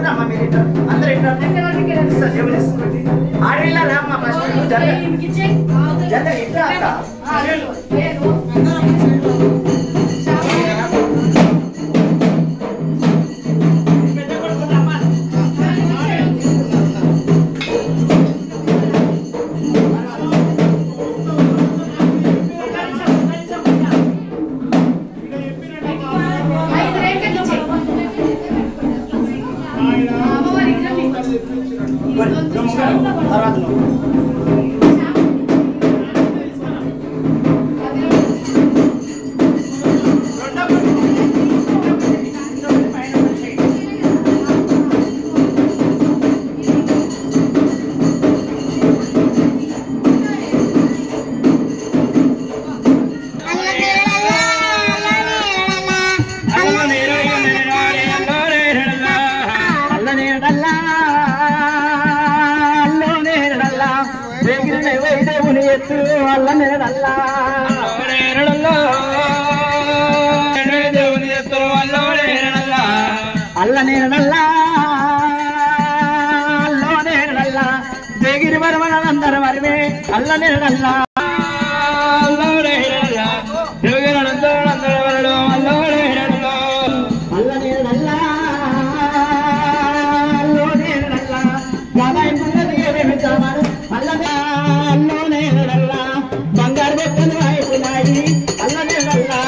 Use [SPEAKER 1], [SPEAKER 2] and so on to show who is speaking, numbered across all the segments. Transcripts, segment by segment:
[SPEAKER 1] అమ్మ మీరు ఇట్లా అందరూ ఇట్లా ఇస్తా, జేబులు ఇస్తా. ఆడవిల్ల రామ్మ ఫస్ట్ జరగ జరగ ఇట్లా అక్క నువ్వు ముంగడు, తర్వాత నువ్వు
[SPEAKER 2] అల్లనేరడల్లా అల్లనేరడల్లా వేగిరిన వైదేవుని ఎత్తు అల్లనేరడల్లా అల్లనేరడల్లా అల్లనేరడల్లా వేగిరి వరమనందర వరమే అల్లనేరడల్లా అల్లనేరడల్లా అల్లనేరడల్లా గాదాయింపున్నది ఏమేమి కావాలి అల్లనే అల్లనేరడల్లా బంగారు బొక్కలు అయిపోయినాయి అల్లనేరడల్లా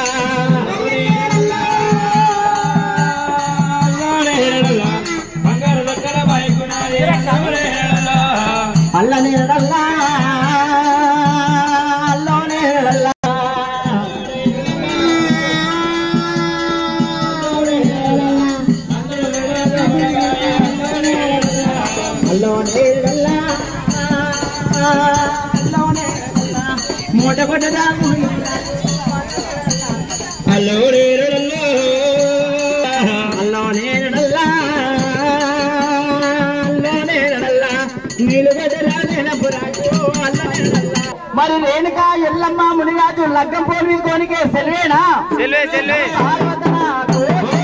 [SPEAKER 2] అల్లనేరడల్లా అల్లనేరడల్లా అల్లోనేరడల్లా అల్లోనేరడల్లా మూట కొట్ట దాగు అల్లోనేరడల్లా అల్లోనేరడల్లా నీళ్ళు గదరా నెలపురాజు అల్లనేరడల్లా మరి రేణుక ఎల్లమ్మ మునిరాజు లగ్గం పోలి కోనికే సెల్వేనా
[SPEAKER 3] చెల్వే చెల్వే
[SPEAKER 2] పార్వతన కోరి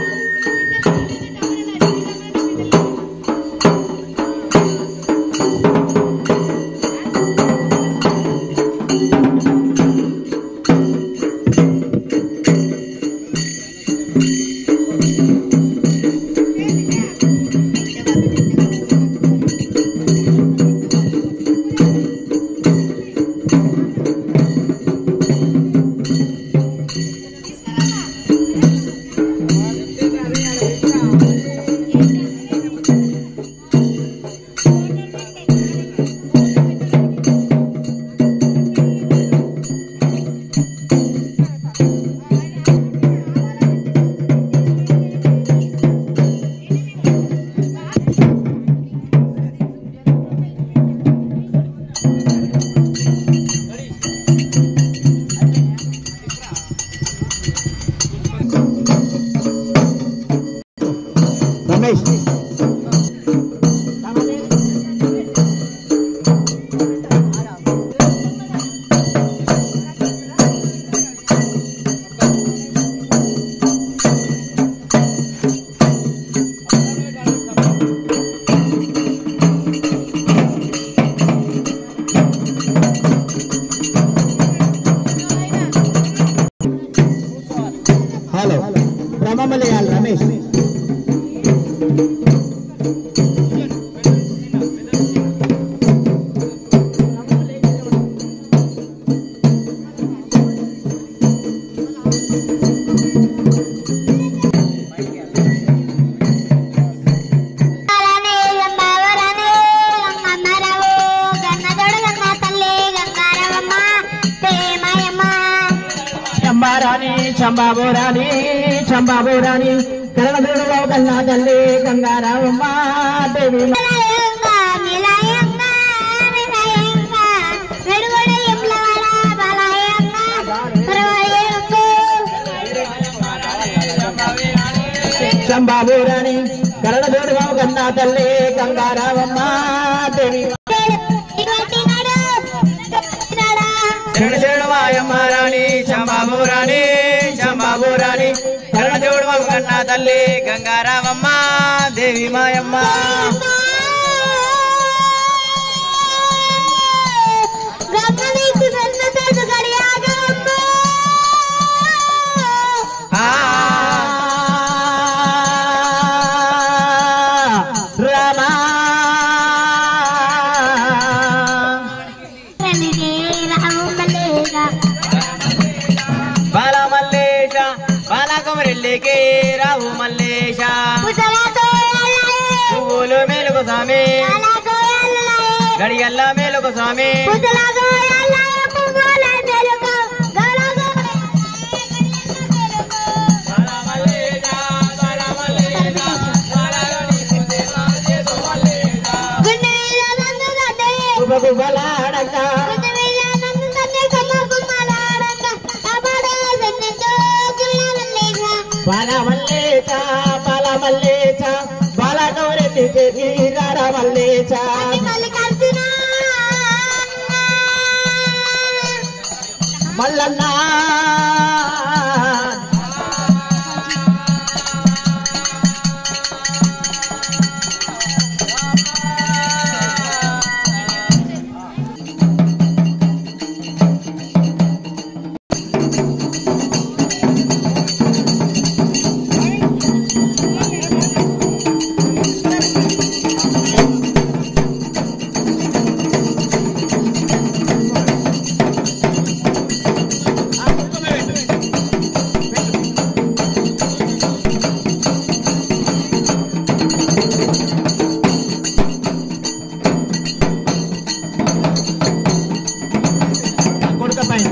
[SPEAKER 2] రమేష్ హలో బ్రహ్మమలయాల్ రమేష్ చంబారాణి చంబాబోరాణి చంబాబోరాణి కరణదుడులో కన్నా తల్లి గంగారావమ్మ దేవి చంబాబోరాణి కరణదుడులో కన్నా తల్లి గంగారావమ్మ దేవి
[SPEAKER 3] చెడు చెడు మాయమ్మ రాణి చంబాబు రాణి చంబాబు రాణి కరణ దేవుడు
[SPEAKER 2] కన్న తల్లి గంగారామమ్మ దేవి మాయమ్మ ఆ రామా బాల మల్లేశ బాల కొమరెల్లికి రావు మల్లేశ పువ్వులు మేలుకు స్వామి గడియల్ల మేలుకు స్వామి గుబగుబలాడక బాల మల్లేశ బాల మల్లేశ బాల కొమరెల్లికి రారా మల్లేశ మల్లన్న కొడుక పైన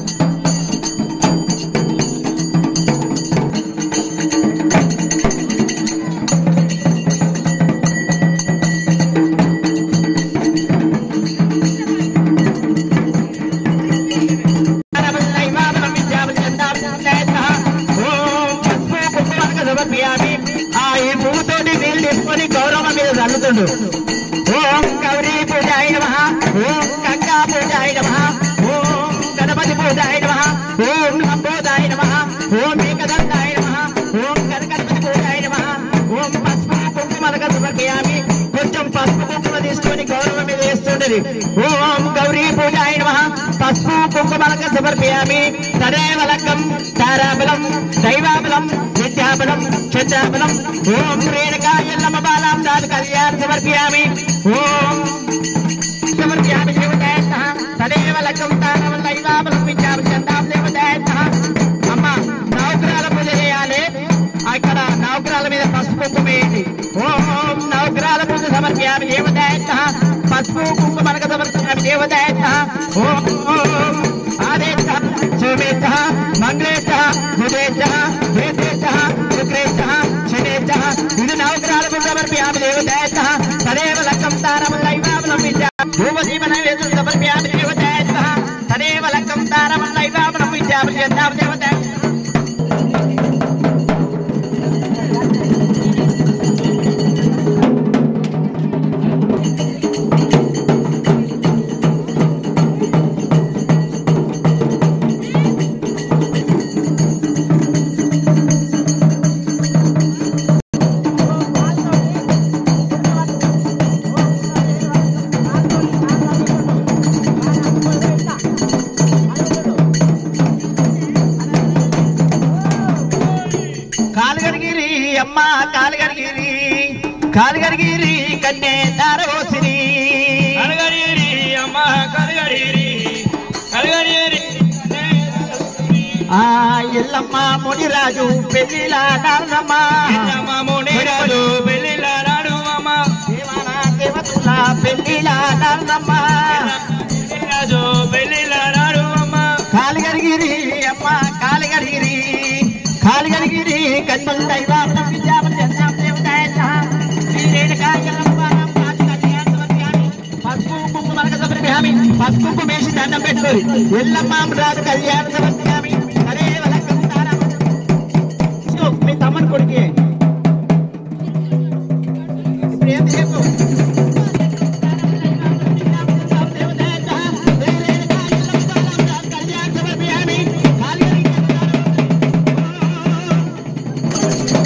[SPEAKER 2] ఆ ఈ పువ్వుతోటి నీళ్ళు తీసుకొని గౌరవ మీద చల్లుతుండు ఓం గౌరీ పూజాయ నమ ఓం గంగా పూజాయ నమ ఓం గణపతి పూజాయ నమ ఓం లంబోదాయ నమ ఓం ఏకదంతాయ నమ ఓం గణగణపతి పూజాయ నమ ఓం పసుపు కుంకుమలకు సమర్పయామి కొంచెం పసుపు కుంకుమ తీసుకొని గౌరవ మీద వేస్తుంటది ఓం గౌరీ పూజాయ నమ పసుపు కుంకుమలకు సమర్పయామి తదేవ లగ్గం తారాబలం దైవాబలం విద్యాబలం చంద్రాబలం ఓం రేణుకా ఎల్లమ్మ బాలాం దాని కళ్యాణ్ సమర్పయామి ఓం సమర్పయామి దేవతాయ తదేవ లగ్గం తారాబలం దైవాబలం విద్యాబలం చంద్రాబలం దేవతాయ అమ్మ నవగ్రహాల పూజ చేయాలి అక్కడ నవగ్రహాల మీద పసుపు కుంకుమ వేయండి ఓం నవగ్రహాల పూజ సమర్పయామి దేవతాయ పసుపు కుంకుమలకు సమర్పయామి దేవతాయ ఓం ఓం ఆదేశ సోమేశ మంగళేశ బుధేశ వేదేశ శుక్రేశ శనేశ ఇది నవగ్రహాలకు సమర్పయామి దేవతాయ తదేవ లక్కం తారమ దైవాబలం విద్య ధూమదీప నైవేద్యం సమర్పయామి దేవతాయ తదేవ లక్కం తారమ దైవాబలం విద్యాబలి చందామ దేవతాయ కాలుగడిగిరి అమ్మ కాలుగడిగిరి కాలుగడిగిరి కన్నే తారవోసిరి
[SPEAKER 3] కలగడిరి అమ్మ కలగడిరి కలగడిరి
[SPEAKER 2] ఆ ఎల్లమ్మ మునిరాజు పెళ్లిల నారమ్మ
[SPEAKER 3] అమ్మ మునిరాజు పెళ్ళిళ్ళ రాడు అమ్మ
[SPEAKER 2] దేవాన దేవతల పెళ్లిల నారమ్మ
[SPEAKER 3] రాజు పెళ్ళిళ్ళ రాడు అమ్మ
[SPEAKER 2] కాలుగడిగిరి అమ్మ కాలుగడిగిరి కాలుగడిగిరి కన్నుల దైవాపనం విద్యాపన చంద్రాం దేవతాయ శ్రీరేణుకా ఎల్లమ్మ రామ కళ్యాణ సమర్పయామి పసుపు కుంకుమలకు సమర్పయామి పసుపు కుంకుమేసి దండం పెట్టుకోరి ఎల్లమ్మ రాజు కళ్యాణ సమర్పయామి అరే వలకం తారా ఇదిగో, మీ తమ్మని కొడుకే ఇప్పుడు ఏం చెప్పు కళ్యాణ సమర్పయామి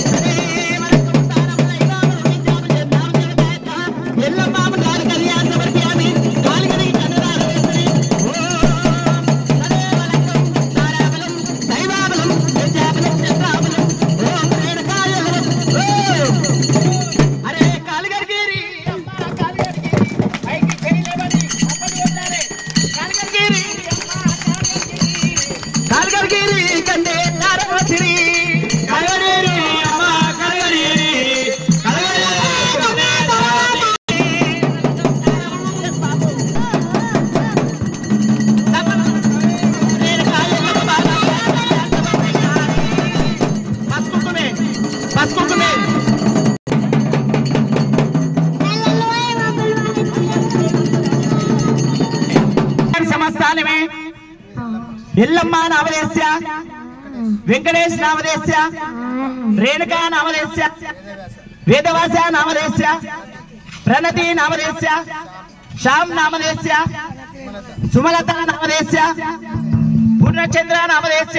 [SPEAKER 2] ఎల్లమ్మ నామదేశ్య వెంకటేష్ నామదేశ్య రేణుకా నామదేశ్య వేదవాస నామదేశ్య ప్రణతి నామదేశ్య శ్యామ్ నామదేశ్య సుమలత నామదేశ్య పూర్ణచంద్ర నామదేశ్య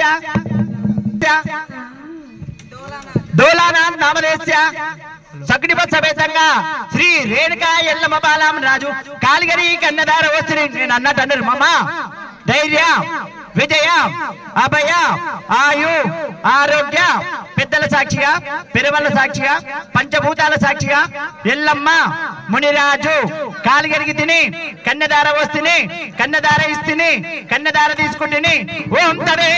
[SPEAKER 2] డోలానాథ్ నామదేశ్య సగ్నిప సమేతంగా శ్రీ రేణుకా ఎల్లమ్మ బాలాం రాజు కాలిగరి కన్నదార వస్తుంది నేను అన్నట్టు అన్నారు మామ ధైర్య విజయ అభయ ఆయు ఆరోగ్య పెద్దల సాక్షిగా పెరువల్ల సాక్షిగా పంచభూతాల సాక్షిగా ఎల్లమ్మ మునిరాజు కాలిగరికి తిని కన్నదార వస్తుని కన్నదార ఇస్తుని కన్నదార తీసుకుంటుని ఓం తరే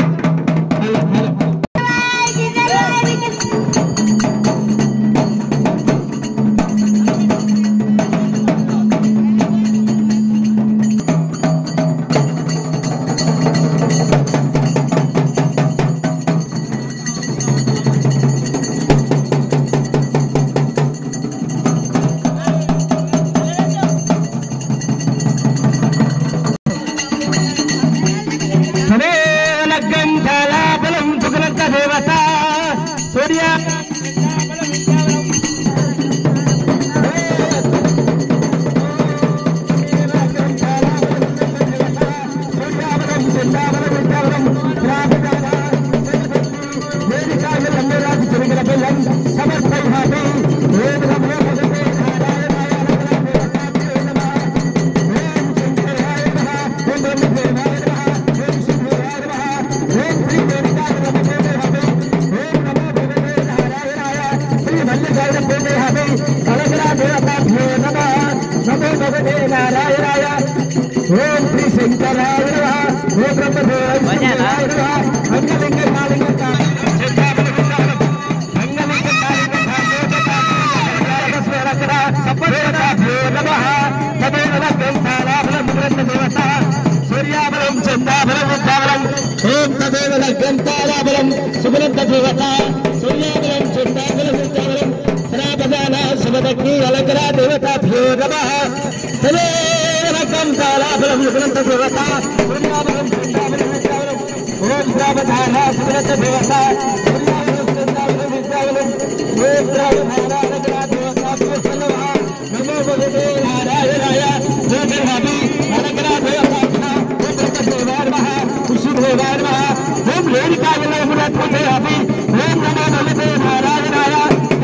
[SPEAKER 2] గంటలాబలం సుగలంత దేవత సూర్య నారాయణాయ ఓం శ్రీ శంకరాయ నమః ఓం బ్రహ్మదేవాయ నమః అంగలింగ కాళింగ సూర్యాబలం చందాబలం ఉద్దాబలం ఓం తదేవ గ్రంథాలాబలం సుబలంత దేవత సూర్యాబలం చందాబలం ఉద్దాబలం శ్రాపదాన శుభదగ్ని అలంకర దేవతాభ్యో నమ తదేవ గ్రంథాలాబలం సుబలంత దేవత సూర్యాబలం చందాబలం ఉద్దాబలం ఓం శ్రాపదాన సుబలంత దేవత సూర్యాబలం చందాబలం ఉద్దాబలం ఓం శ్రాపదాన అలంకర దేవతాభ్యో నమ నమో భగవతే నారాయణాయ జ్యోతిర్హరి అలంకర దేవతాభ్య ఓం బ్రహ్మదేవాయ నమః విష్ణుదేవాయ నమః ఓం రేణుకాయ నమః అభి ఓం నమో భగవతే నారాయణాయ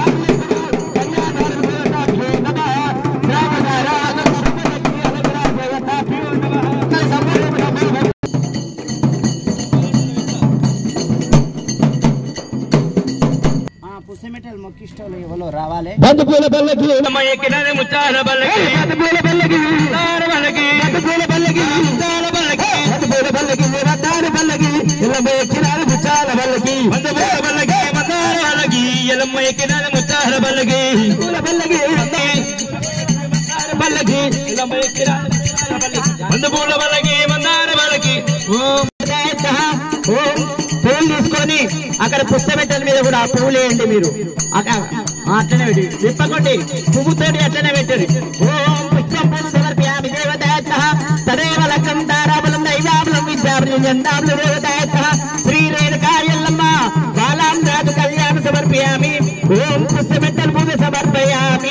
[SPEAKER 1] పుస్తమెటల్ మొక్కిష్టోలు ఎవరో రావాలి
[SPEAKER 2] బంధుపూల పల్లకి
[SPEAKER 3] ఎక్కినది ముచ్చాల బల్లకి
[SPEAKER 2] బంధుపూల పల్లకి
[SPEAKER 3] ముచ్చాల బల్లకి
[SPEAKER 2] బంధుపూల పల్లకి
[SPEAKER 3] ముచ్చాల బల్లకి
[SPEAKER 2] బంధుపూల పల్లకి రత్తాల పల్లకి ఇళ్ళ ఎక్కినారు ముచ్చాల పల్లకి
[SPEAKER 3] మందపూల బల్లకి మందార బల్లకి ఎలమ్మ ఎక్కినది ముచ్చాల బల్లకి
[SPEAKER 2] పూల పల్లకి
[SPEAKER 3] బల్లకి ఎలమ్మ ఎక్కినది ముచ్చాల బల్లకి మందపూల బల్లకి మందార బల్లకి
[SPEAKER 2] ఓం ఓం పూలు తీసుకొని అక్కడ పుస్తమెట్టల మీద కూడా ఆ పువ్వులు వేయండి మీరు అక్కడ ఆ, అట్లనే పెట్టి విప్పకండి పువ్వుతోటి అట్లనే పెట్టండి ఓం పుష్పం పూలు సమర్పయామి దేవతాయత్త తదేవ లక్కం తారాబలం దైవాబలం విద్యాబలం జండాబలం దేవతాయత్త శ్రీ రేణుకాయల్లమ్మ బాలాం రాజు కళ్యాణ సమర్పయామి ఓం పుస్తమెట్టల పూజ సమర్పయామి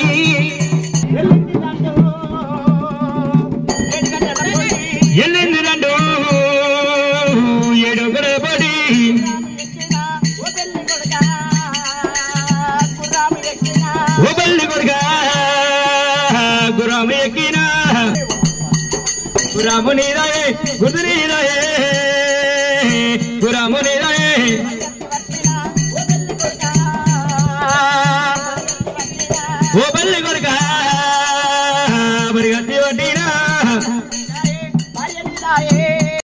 [SPEAKER 3] ఎల్లింది రెండు ఏడుగుల పడి ఓ బల్లి కొడుక గురాము ఎక్కిన గురాము నీరాయే గురు నీరాయే గురాము నీరాయే ఓ బల్లి కొడుక మరి గట్టి వడ్డీనా
[SPEAKER 2] భార్య